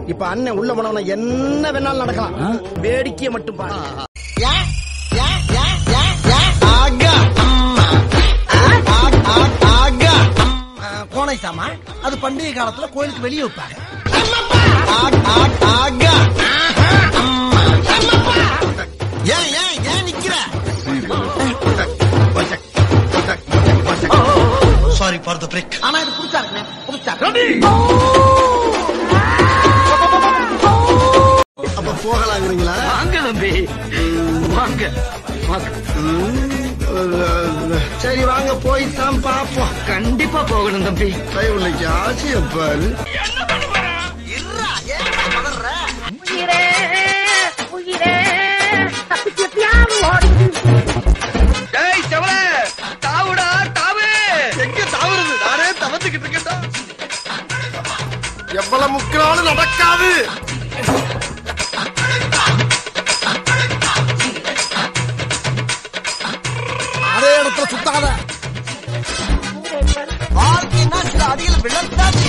இப்ப அண்ணன் உள்ள போனவன என்ன வேணாலும் நடக்கலாம் வேடிக்கையை மட்டும் பாரு கோனை சாமா அது பண்டிகை காலத்துல கோயிலுக்கு வெளியே வைப்பாங்க ஏன் ஏன் ஏன் நிக்கிற சாரி ஃபார் த பிரேக் ஆனா இது புதுசா இருக்குண்ணே புதுசா அப்ப போகலாங்கிறீங்களா வாங்க தம்பி வாங்க வாங்க சரி வாங்க போய் தான் பாப்போம் கண்டிப்பா போகணும் தம்பி கைவுள்ளைக்கு ஆசையப்பாரு உயிரே உயிரே தப்பிச்சு எப்படியாவது ஓடி ஏய் செவல தாவுடா தாவு எங்க தாவுறது நானே தவந்துகிட்டு இருக்கேன்டா எவ்வளவு முக்கினாலும் நடக்காது அதே இடத்துல சுத்தாத வாழ்க்கைன்னா சில அடியில் விழத்தான்